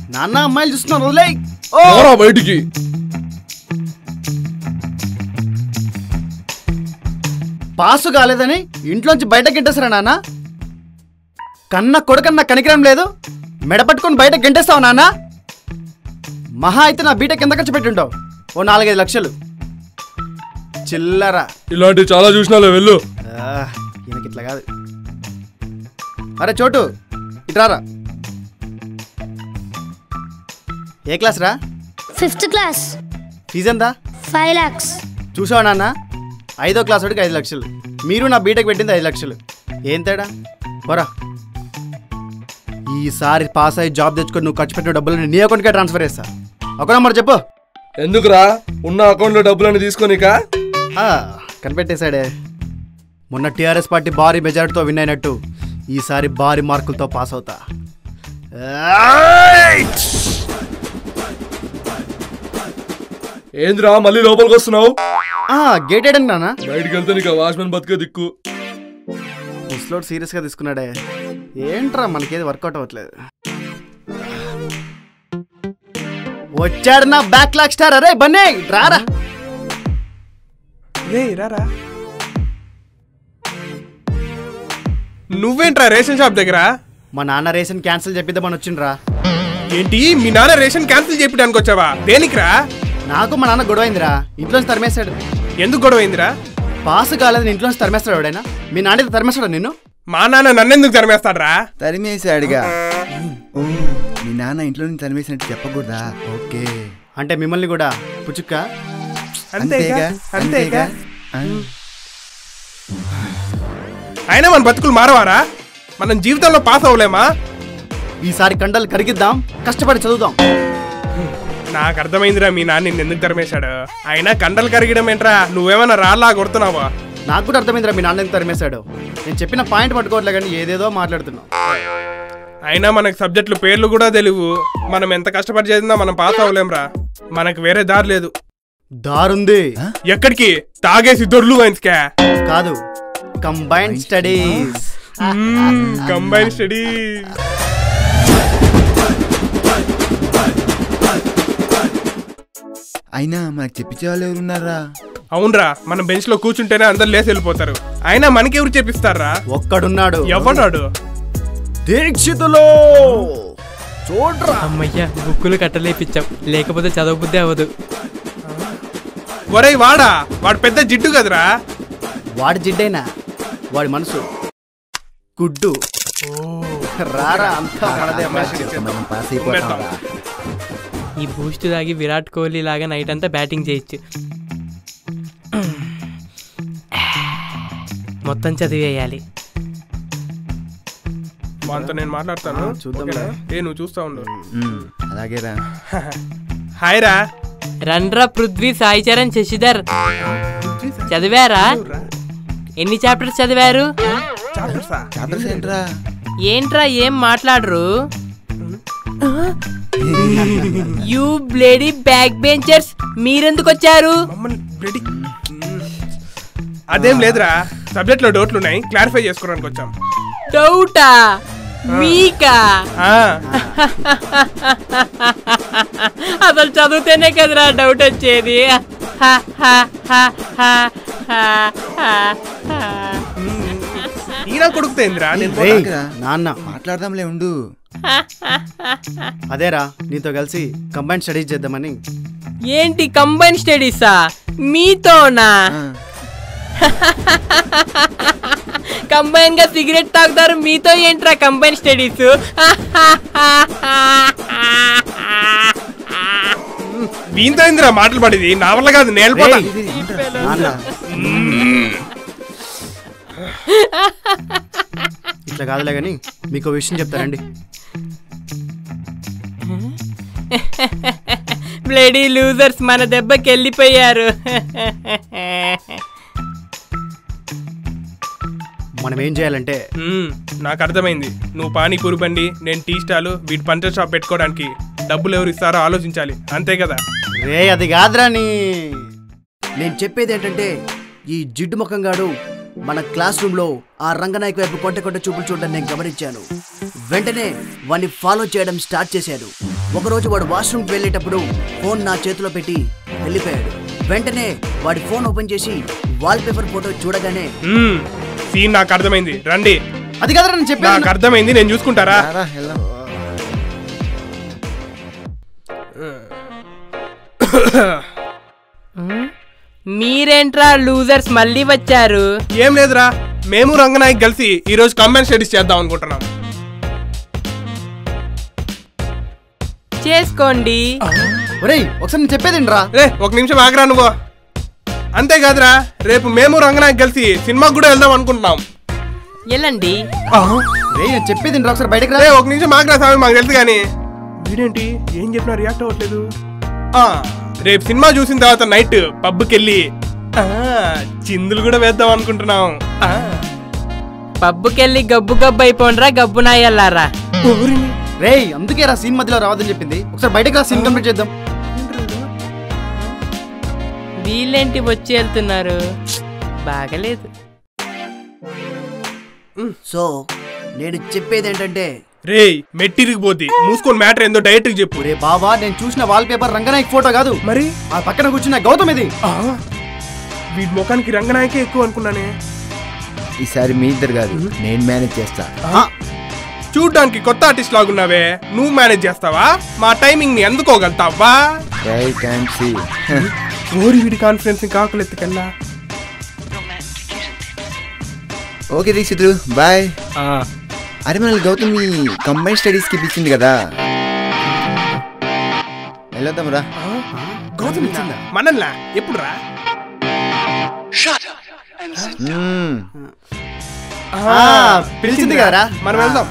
నాన్న అమ్మాయిలు చూస్తున్నాను వదిలే ఓ పోరా బయటికి పాసు కాలేదని ఇంట్లోంచి బయటకు గెంటేస్తారా నాన్న కన్న కొడుకన్న కనికరం లేదు మెడ పట్టుకొని బయట గెంటేస్తావు నాన్న మహా అయితే నా బీటెక్ ఎంత ఖర్చు పెట్టుంటావు ఓ నాలుగైదు లక్షలు చిల్లరా ఇలాంటివి చాలా చూసినాలే వెళ్ళు ఆ, ఈయనకి ఇట్లా కాదు అరే చోటు ఇట్రారా ఏ క్లాస్ రా ఫిఫ్త్ క్లాస్ ఫీజు ఎంత ఫైవ్ ల్యాక్స్ చూసావా నాన్న ఐదో క్లాస్ వాడికి ఐదు లక్షలు మీరు నా బీటెక్ పెట్టింది ఐదు లక్షలు ఏం తేడా పోరా ఈసారి పాస్ అయ్యి జాబ్ తెచ్చుకొని నువ్వు ఖర్చు పెట్టిన డబ్బులు నీ అకౌంట్కే ట్రాన్స్ఫర్ చేస్తా ఒక నెంబర్ చెప్పు ఎందుకురా ఉన్న అకౌంట్లో డబ్బులన్నీ తీసుకోనికా ఆ, కనిపెట్టేశాడే మొన్న టీఆర్ఎస్ పార్టీ భారీ మెజారిటీతో విన్ అయినట్టు ఈసారి భారీ మార్కులతో పాస్ అవుతా ఏయ్! ఏందిరా మళ్ళీ లోపలికి వస్తున్నావు ఆ, గేట్ వేయడానికి నాన్న బయటికి వెళ్తే నీకు వాచ్మెన్ బతికే దిక్కు ముస్లోడ్ సీరియస్గా తీసుకున్నాడే ఏంట్రా మనకేది వర్కౌట్ అవ్వట్లేదు వచ్చాడు నా బ్యాక్ లాక్ స్టార్ అరే బన్నే రారా రారా నువ్వేంట్రా రేషన్ షాప్ దగ్గర మా నాన్న రేషన్ క్యాన్సిల్ చెప్పిద్దామని వచ్చిండ్రా ఏంటి మీ నాన్న రేషన్ క్యాన్సిల్ చేయడానికి వచ్చావా దేనికిరా నాకు మా నాన్న గొడవైందిరా ఇంట్లోంచి తరిమేశాడు ఎందుకు గొడవ అయిందిరా పాస్ కాలేదని ఇంట్లోంచి తరిమేస్తాడు ఎవడైనా మీ నాన్న తరిమేస్తాడు నిన్ను మా నాన్న నన్నెందుకు తరిమేస్తాడ్రా తరిమేశాడుగా ఓ మీ నాన్న ఇంట్లో నుంచి తరిమేసినట్టు చెప్పకూడదా ఓకే అంటే మిమ్మల్ని కూడా పుచ్చుక్క అంతేగా అంతేగా ఆ, అయినా మన బతుకులు మారవారా మనం జీవితంలో పాస్ అవ్వలేమా ఈసారి కండలు కరిగిద్దాం కష్టపడి చదువుదాం నాకు అర్థమైందిరా మీ నాన్న నిన్ను ఎందుకు తరిమేశాడు అయినా కండలు కరిగడం ఏంట్రా నువ్వేమన్నా రాళ్ళా కొడుతున్నావా నాకు కూడా అర్థమైందిరా మీ నాన్న ఎందుకు తరిమేశాడు నేను చెప్పిన పాయింట్ పట్టుకోవట్లే కానీ ఏదేదో మాట్లాడుతున్నావు అయినా మనకు సబ్జెక్టులు పేర్లు కూడా తెలియవు మనం ఎంత కష్టపడి చేసినా మనం పాస్ అవ్వలేంరా మనకు వేరే దారి లేదు దారుంది ఎక్కడికి తాగేసి దొర్లు వైన్స్కా కాదు కంబైన్డ్ స్టడీస్ కంబైన్ స్టడీ అయినా మనకు చెప్పించే వాళ్ళు ఎవరున్నారా అవునరా మనం బెంచ్ లో కూర్చుంటేనే అందరు లేసి వెళ్ళిపోతారు అయినా మనకెవరు చెప్పిస్తారా ఒక్కడున్నాడు ఎవడాడు దీక్షితులో చూడ్రా అమ్మయ్య బుక్కులు కట్టలేపిచ్చాం లేకపోతే చదవబుద్ధి అవ్వదు ఒరేయ్ వాడా వాడు పెద్ద జిడ్డు కదరా వాడి జిడ్డైనా వాడి మనసు గుడ్డు రారా అంతా మనదే అమ్మాయి. మనం పాస్ అయిపోతాం ఈ బూస్ట్ తాగి విరాట్ కోహ్లీ లాగా నైట్ అంతా బ్యాటింగ్ చేయొచ్చు మొత్తం చదివేయాలి వాంతో నేను మాట్లాడతాను ఆ, చూద్దాంలే. ఓకేనా? ఏ నువ్వు చూస్తా ఉండు ఉమ్, అలాగేరా హాయ్ రా రండ్రా పృథ్వీ సాయి చరణ్ శశిధర్ చదివారా ఎన్ని చాప్టర్స్ చదివారు చాప్టర్స్ ఏంట్రా ఏంట్రా ఏం మాట్లాడరు యూ బ్లేడీ బ్యాక్ బెంచర్స్ మీరెందుకు వచ్చారు మమ్మల్ని రెడీ అదేం లేదురా సబ్జెక్ట్ లో డౌట్లు ఉన్నాయి క్లారిఫై చేసుకోవడానికి వచ్చాం డౌటా మీకా ఆ, అసలు చదివితేనే కదరా డౌట్ వచ్చేది హ, హ, హ, హ, హ, హ, హ. ఈయన కొడుకుతేందిరా నేను రేయ్, పోతాకురా. నాన్న మాట్లాడదాంలే ఉండు అదేరా నీతో కలిసి కంబైన్ స్టడీస్ చేద్దామని ఏంటి కంబైన్ స్టడీసా మీతోనా ఆ, కంబైన్ గా సిగరెట్ తాగుతారు మీతో ఏంట్రా కంబైన్ స్టడీస్ వీంతో ఏందిరా మాటలు పడేది నా వల్ల కాదు నేను వెళ్ళిపోతా రేయ్, ఇది ఏంట్రా? నాన్న ఇట్లా కాదులే కానీ మీకు విషయం చెప్తారండి బ్లడీ లూజర్స్ మన దెబ్బకి వెళ్ళిపోయారు మనం ఏం చేయాలంటే మ్మ్, నాకు అర్థమైంది నువ్వు పానీపూరి బండి నేను టీ స్టాలు వీటి పంచర్ షాప్ పెట్టుకోవడానికి డబ్బులు ఎవరు ఇస్తారో ఆలోచించాలి అంతే కదా రే అది కాదురా నీ నేను చెప్పేది ఏంటంటే ఈ జిడ్డు ముఖంగాడు మన క్లాస్ రూమ్ లో ఆ రంగనాయక్ వైపు కొంట కొంట చూపులు చూడడం నేను గమనించాను వెంటనే వాడిని ఫాలో చేయడం స్టార్ట్ చేశాను ఒకరోజు వాడు వాష్రూమ్కి వెళ్ళేటప్పుడు ఫోన్ నా చేతిలో పెట్టి వెళ్ళిపోయాడు వెంటనే వాడి ఫోన్ ఓపెన్ చేసి వాల్పేపర్ ఫోటో చూడగానే మ్మ్. సీన్ నాకు అర్థమైంది రండి అది కదరా నేను నాకు చెప్పాను అర్థమైంది నేను చూసుకుంటారా రారా, వెళ్దాం. మీరేంట్రా లూజర్స్ మళ్ళీ వచ్చారు ఏం లేదురా మేము రంగనాయక్ కలిసి ఈ రోజు కంబైన్ స్టడీస్ చేద్దాం అనుకుంటున్నాం చేసుకోండి ఒరేయ్ ఒకసారి నేను చెప్పేది రా రే ఒక నిమిషం ఆగరా నువ్వు అంతేకాదురా రేపు మేము రంగనాయక్ కలిసి సినిమాకి కూడా వెళ్దాం అనుకుంటున్నాం వెళ్ళండి రే నేను చెప్పేది రా ఒకసారి బయటకు రా రే ఒక నిమిషం ఆగరా స్వామి మాకు తెలుసు కానీ వీడేంటి ఏం చెప్పినా రియాక్ట్ అవ్వట్లేదు ఆ, రేపు సినిమా చూసిన తర్వాత నైట్ పబ్కి వెళ్ళి ఆ, చిందులు కూడా వేద్దాం అనుకుంటున్నాం ఆ. పబ్బుకెళ్ళి గబ్బు గబ్బు అయిపోండ్రా గబ్బు నాయల్లారా రేయ్ అందుకే రా సీన్ మధ్యలో రావద్దని చెప్పింది ఒకసారి బయటకు రా సీన్ కంప్లీట్ చేద్దాం వీళ్ళేంటి వచ్చి వెళ్తున్నారు బాగలేదు సో నేను చెప్పేది ఏంటంటే రేయ్ మెట్టిరిగిపోద్ది మూసుకొని మ్యాటర్ ఏందో డైరెక్ట్ చెప్పు ఒరే బాబా నేను చూసిన వాల్ పేపర్ రంగనాయక్ ఫోటో కాదు మరి ఆ పక్కన కూర్చున్న గౌతమ్ ఇది ఆ, వీడి ముఖానికి రంగనాయకే ఎక్కువ అనుకున్నానే ఈసారి మీ ఇద్దరు కాదు నేను మేనేజ్ చేస్తా ఆ, చూడ్డానికి కొత్త ఆర్టిస్ట్ లాగున్నావే నువ్వు మేనేజ్ చేస్తావా మా టైమింగ్ ని ఎందుకోగలుగుతావా రైట్ అండ్ సి ఓరి వీడి కాన్ఫిడెన్స్ ని కాకులు ఎత్తుకెళ్ళా ఓకే దీక్షితులు బాయ్ అరే మనల్ని గౌతమ్ ఈ కంబైన్ స్టడీస్కి పిలిచింది కదా వెళ్ళొద్దాం రా గౌతమ్ ఇచ్చిందా మనల్లా ఎప్పుడు రా మ్మ్. ఆ, పిలిచింది కదరా మనం వెళ్దాం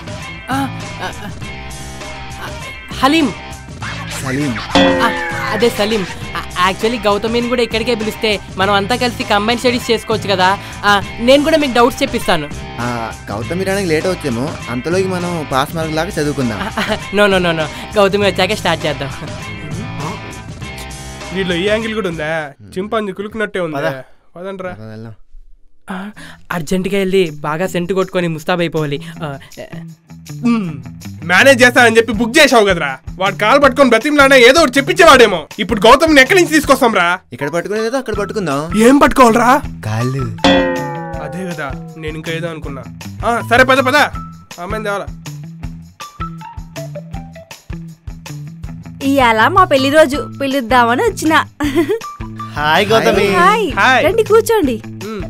హలీం సలీం ఆ, అదే సలీం యాక్చువల్లీ గౌతమిని కూడా ఇక్కడికే పిలిస్తే మనం అంతా కలిసి కంబైన్ స్టడీస్ చేసుకోవచ్చు కదా ఆ, నేను కూడా మీకు డౌట్స్ చెప్పిస్తాను ఆ, గౌతమ్ రావడానికి లేట్ అవుతామో అంతలోకి మనం పాస్ మార్క్ లాగా చదువుకుందాం no no no no Gautami వచ్చాక స్టార్ట్ చేద్దాం వీళ్ళు ఈ యాంగిల్ కూడా ఉందా చింపాంజీ కులుకున్నట్టే ఉందా పదండ్రా రా, వెళ్దాం ఆ, అర్జెంటుగా వెళ్ళి బాగా సెంటు కొట్టుకొని ముస్తాబైపోవాలి ఆ, మేనేజ్ చేస్తానని చెప్పి బుక్ చేసావు కదరా వాడు కాలు పట్టుకొని బ్రతిమలానే ఏదో ఒకటి చెప్పించేవాడేమో ఇప్పుడు గౌతమ్ని ఎక్కడి నుంచి తీసుకొస్తాం రా ఇక్కడ పట్టుకునేదో అక్కడ పట్టుకుందాం ఏం పట్టుకోవాలరా కాళ్ళు అదే కదా నేను ఇంకా ఏదో అనుకున్నా ఆ, సరే పద పద అమ్మాయిని తేవాలా ఇవాళ మా పెళ్లి రోజు పిలుద్దామని వచ్చిన హాయ్ గౌతమి హాయ్ హాయ్. రండి కూర్చోండి ఉమ్.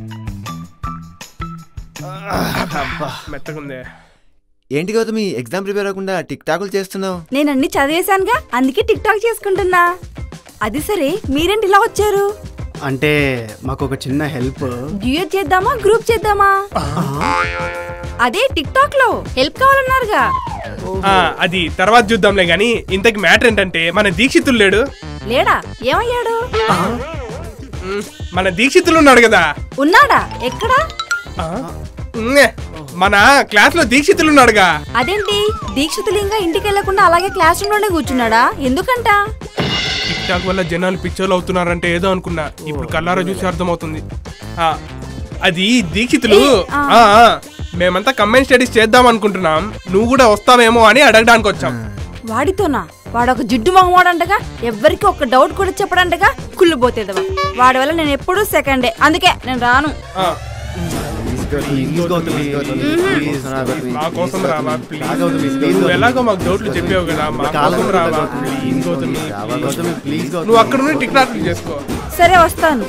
మెత్తగుందే ఏంటి గౌతమి ఎగ్జామ్ ప్రిపేర్ అవ్వకుండా టిక్ టాకులు చేస్తున్నావు నేను అన్ని చదివేశానుగా అందుకే టిక్ టాక్ చేసుకుంటున్నా అది సరే మీరేంటి ఇలా వచ్చారు అంటే మాకు ఒక చిన్న హెల్ప్ డ్యూయట్ చేద్దామా గ్రూప్ చేద్దామా అదే టిక్ టాక్ లో హెల్ప్ కావాలన్నారుగా ఆ, అది తర్వాత చూద్దాంలే గాని ఇంతకి మ్యాటర్ ఏంటంటే మన దీక్షితులు లేడు లేడా ఏమయ్యాడు ఉమ్, మన దీక్షితులు ఉన్నాడు కదా ఉన్నాడా ఎక్కడా ఆ, ఉమ్మే, మన క్లాస్ లో దీక్షితులు ఉన్నాడుగా అదేంటి దీక్షితులింగా ఇంటికి వెళ్లకుండా అలాగే క్లాస్ రూమ్ లోనే కూర్చున్నాడా ఎందుకంట టిక్ టాక్ వల్ల జనాలు పిక్చర్లు అవుతున్నారంటే ఏదో అనుకున్నా ఇప్పుడు కల్లారా చూసి అర్థమవుతుంది ఆ, అది దీక్షితులు ఆ. ఆ, ఆ, మేమంతా కంబైన్ స్టడీస్ చేద్దాం అనుకుంటున్నాం నువ్వు కూడా వస్తావేమో అని అడగడానికి వచ్చాం వాడితోనా వాడు ఒక జిడ్డు మొహమాడంటగా ఎవ్వరికి ఒక డౌట్ కూడా చెప్పడంటగా కుళ్ళిపోతేదవా వాడి వల్ల నేను ఎప్పుడూ సెకండే అందుకే నేను రాను ఆ, Please, గౌతమి, please. మా కోసం రావా ప్లీజ్ గౌతమి, please, నువ్వు గౌతమి. ఎలాగో మాకు డౌట్లు చెప్పావు కదా మా కోసం రావా ప్లీజ్ గౌతమి గౌతమి ప్లీజ్ గౌతమి నువ్వు అక్కడ నుండి టిక్ టాక్ చేసుకో సరే వస్తాను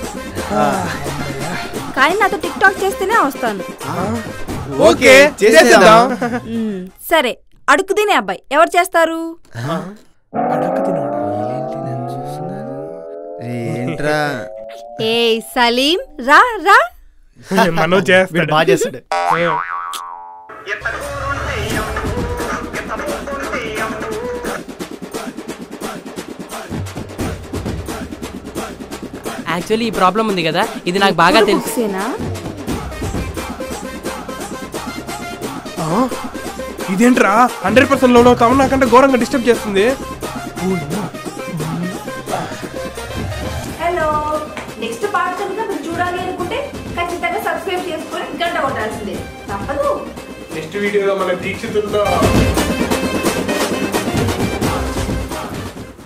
కానీ నాతో టిక్ టాక్ చేస్తేనే వస్తాను ఓకే చేసేద్దాం. చేసేద్దాం మ్మ్, సరే అడుగు తినే అబ్బాయి ఎవరు చేస్తారు ఏంట్రా ఏ సలీం రా రా మనం వీడు చేస్తాడు బాగా చేస్తాడు యాక్చువల్లీ ఈ ప్రాబ్లం ఉంది కదా ఇది నాకు బాగా తెలుసు బుక్సేనా ఇదేంట్రా హండ్రెడ్ పర్సెంట్ లోన్ అవుతావు నాకంటే ఘోరంగా డిస్టర్బ్ చేస్తుంది హలో నెక్స్ట్ పార్ట్ కనుక మీరు చూడాలి అనుకుంటే ఖచ్చితంగా సబ్స్క్రైబ్ చేసుకొని గంట కొట్టాల్సిందే తప్పదు నెక్స్ట్ వీడియోలో మన దీక్షితుల్లో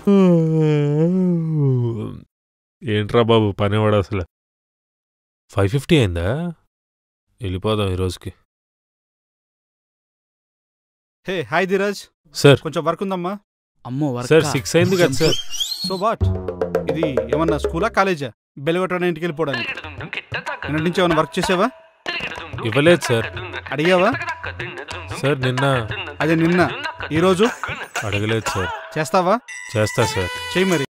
ఏంట్రా బాబు పనివాడు అసలు ఫైవ్ ఫిఫ్టీ అయిందా వెళ్ళిపోదాం ఈ రోజుకి హే హాయ్ ధీరజ్ సార్ కొంచెం వర్క్ ఉందమ్మా అమ్మో వర్క్ సార్ సిక్స్ అయింది కదా సార్ సో వాట్ ఇది ఏమన్నా స్కూలా కాలేజా బెల్ కొట్టడానికి ఇంటికి వెళ్ళిపోవడానికి నిన్నటి నుంచి ఏమైనా వర్క్ చేసావా ఇవ్వలేదు సార్ అడిగావా సార్ నిన్న అదే నిన్న ఈరోజు అడగలేదు సార్ చేస్తావా చేస్తా సార్ చెయ్యి మరి